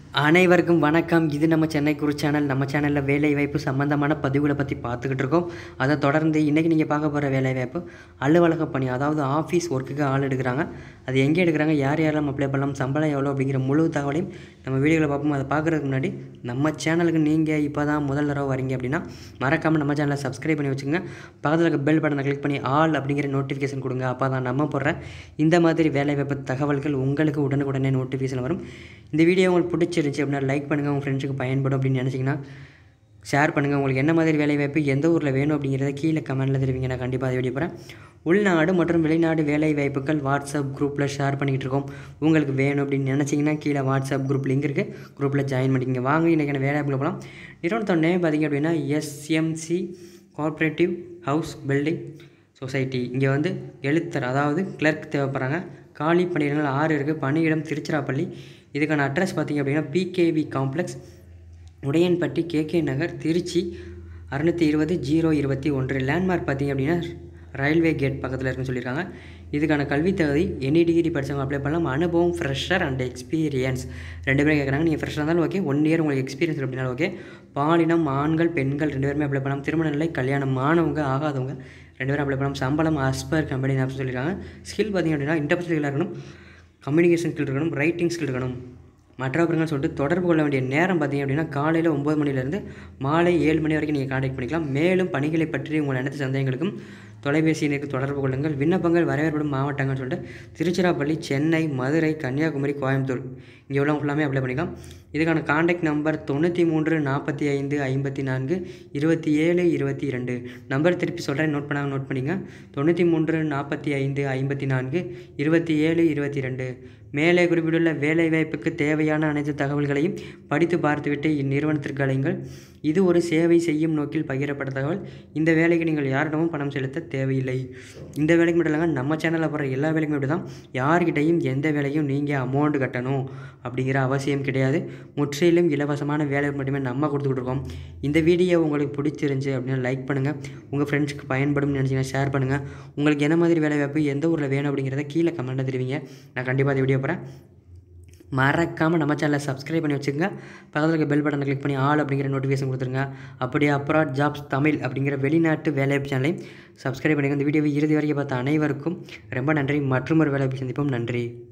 அனைவருக்கும் வணக்கம் இது நம்ம சென்னை குரு சேனல் நம்ம சேனலில் வேலை வாய்ப்பு சம்மந்தமான பதிவுகளை பற்றி பார்த்துக்கிட்டு இருக்கோம் அதை தொடர்ந்து இன்றைக்கி நீங்கள் பார்க்க போகிற வேலை வாய்ப்பு அலுவலக பணி அதாவது ஆஃபீஸ் ஒர்க்குக்கு ஆள் எடுக்கிறாங்க அது எங்கே எடுக்கிறாங்க யார் யாரெல்லாம் அப்ளை பண்ணலாம் சம்பளம் எவ்வளோ அப்படிங்கிற முழு தகவலையும் நம்ம வீடியோவில் பார்ப்போம் அதை பார்க்குறதுக்கு முன்னாடி நம்ம சேனலுக்கு நீங்கள் இப்போ தான் முதல் தடவை வரீங்க அப்படின்னா மறக்காமல் நம்ம சேனலை சப்ஸ்கிரைப் பண்ணி வச்சுங்க பக்கத்தில் இருக்க பெல் பட்டனை கிளிக் பண்ணி ஆல் அப்படிங்கிற நோட்டிஃபிகேஷன் கொடுங்க அப்போ தான் நம்ம போடுற இந்த மாதிரி வேலைவாய்ப்பு தகவல்கள் உங்களுக்கு உடனுக்குடனே நோட்டிஃபிகேஷன் வரும் இந்த வீடியோ உங்களுக்கு பிடிச்சிருந்துச்சி அப்படின்னா லைக் பண்ணுங்கள் உங்கள் ஃப்ரெண்ட்ஸுக்கு பயன்படும் அப்படின்னு நினச்சிங்கன்னா ஷேர் பண்ணுங்கள் உங்களுக்கு என்ன மாதிரி வேலைவாய்ப்பு எந்த ஊரில் வேணும் அப்படிங்கிறத கீழே கமெண்ட்டில் தெரிவிங்க நான் கண்டிப்பாக அதை வீடியோ போகிறேன் உள்நாடு மற்றும் வெளிநாடு வேலை வாய்ப்புகள் வாட்ஸ்அப் குரூப்பில் ஷேர் பண்ணிக்கிட்டு இருக்கோம் உங்களுக்கு வேணும் அப்படின்னு நினச்சிங்கன்னா கீழே வாட்ஸ்அப் குரூப் லிங்க் இருக்குது குரூப்பில் ஜாயின் பண்ணிக்கங்க வாங்க இன்றைக்கான வேலை வாய்ப்புகள் போகலாம் நிறுவனத்தோட நேம் பார்த்திங்க அப்படின்னா SMC cooperative house building society இங்கே வந்து எழுத்தர் அதாவது கிளர்க் தேவைப்படுறாங்க காலி பணியிடங்கள் ஆறு இருக்குது பணியிடம் திருச்சிராப்பள்ளி இதுக்கான அட்ரஸ் பார்த்திங்க அப்படின்னா PKV complex Udaiyanpatti KK Nagar Trichy அறுநூற்றி இருபது ஜீரோ இருபத்தி ஒன்று லேண்ட்மார்க் பார்த்திங்க அப்படின்னா ரயில்வே கேட் பக்கத்தில் இருக்குன்னு சொல்லியிருக்காங்க இதுக்கான கல்வி தகுதி எனி டிகிரி படித்தவங்க அப்ளை பண்ணலாம் அனுபவம் ஃப்ரெஷர் அண்ட் எக்ஸ்பீரியன்ஸ் ரெண்டு பேரும் கேட்குறாங்க நீங்கள் ஃப்ரெஷ்ஷாக இருந்தாலும் ஓகே ஒன் இயர் உங்களுக்கு எக்ஸ்பீரியன்ஸ் அப்படின்னாலும் ஓகே பாலினம் ஆண்கள் பெண்கள் ரெண்டு பேருமே அப்ளை பண்ணலாம் திருமண நிலை கல்யாணம் ஆனவங்க ஆகாதவங்க ரெண்டு பேரும் அப்ளை பண்ணலாம் சம்பளம் ஆஸ்பர் கம்பெனி அப்படின்னு சொல்லியிருக்காங்க ஸ்கில் பார்த்திங்க அப்படின்னா இன்டர்பர்சனல் இருக்கணும் கம்யூனிகேஷன் ஸ்கில் இருக்கணும் ரைட்டிங் ஸ்கில் இருக்கணும் மற்றவர்கள் சொல்லிட்டு தொடர்பு கொள்ள வேண்டிய நேரம் பார்த்திங்க அப்படின்னா காலையில் ஒம்பது மணிலேருந்து மாலை ஏழு மணி வரைக்கும் நீங்கள் காண்டாக்ட் பண்ணிக்கலாம் மேலும் பணிகளை பற்றி உங்கள் அனைத்து சந்தேகங்களுக்கும் தொலைபேசி எண்ணுக்கு தொடர்பு கொள்ளுங்கள் விண்ணப்பங்கள் வரவேற்படும் மாவட்டங்கள்னு சொல்லிட்டு திருச்சிராப்பள்ளி சென்னை மதுரை கன்னியாகுமரி கோயம்புத்தூர் இங்கே உள்ளவங்க ஃபுல்லாமே அப்ளை பண்ணிக்கலாம் இதுக்கான காண்டாக்ட் நம்பர் தொண்ணூற்றி மூன்று நாற்பத்தி ஐந்து ஐம்பத்தி நான்கு இருபத்தி ஏழு இருபத்தி இரண்டு நம்பர் திருப்பி சொல்கிறேன் நோட் பண்ணாங்க நோட் பண்ணிங்க தொண்ணூற்றி மூன்று நாற்பத்தி ஐந்து ஐம்பத்தி நான்கு இருபத்தி ஏழு இருபத்தி ரெண்டு மேலே குறிப்பிட்டுள்ள வேலைவாய்ப்புக்கு தேவையான அனைத்து தகவல்களையும் படித்து பார்த்துவிட்டு இந்நிறுவனத்திற்கு அழையுங்கள் இது ஒரு சேவை செய்யும் நோக்கில் பகிரப்பட்ட தகவல் இந்த வேலைக்கு நீங்கள் யாரிடமும் பணம் செலுத்த தேவையில்லை இந்த வேலைக்கு மட்டும் இல்லைங்க நம்ம சேனலில் போகிற எல்லா வேலைக்குமே இப்படி தான் யார்கிட்டையும் எந்த வேலையும் நீங்கள் அமௌண்ட் கட்டணும் அப்படிங்கிற அவசியம் கிடையாது முற்றிலும் இலவசமான வேலை மட்டுமே நம்ம கொடுத்துக்கிட்டு இருக்கோம் இந்த வீடியோ உங்களுக்கு பிடிச்சிருந்துச்சி அப்படின்னா லைக் பண்ணுங்கள் உங்கள் ஃப்ரெண்ட்ஸ்க்கு பயன்படும் நினச்சிங்கன்னா ஷேர் பண்ணுங்கள் உங்களுக்கு என்ன மாதிரி வேலை வாய்ப்பு எந்த ஊரில் வேணும் அப்படிங்கிறத கீழே கமெண்ட்டில் தெரிவிங்க நான் கண்டிப்பாக அந்த வீடியோ போகிறேன் மறக்காமல் நம்ம சேனலை சப்ஸ்கிரைப் பண்ணி வச்சுக்கோங்க பக்கத்தில் இருக்க பெல் பட்டனை கிளிக் பண்ணி ஆல் அப்படிங்கிற நோட்டிஃபிகேஷன் கொடுத்துருங்க அப்படியே அப்ராட் ஜாப்ஸ் தமிழ் அப்படிங்கிற வெளிநாட்டு வேலைவாய்ப்பு சேனலையும் சப்ஸ்கிரைப் பண்ணிங்க இந்த வீடியோவை இறுதி வரைக்கும் பார்த்த அனைவருக்கும் ரொம்ப நன்றி மற்றும் ஒரு வேலைவாய்ப்பு சந்திப்போம் நன்றி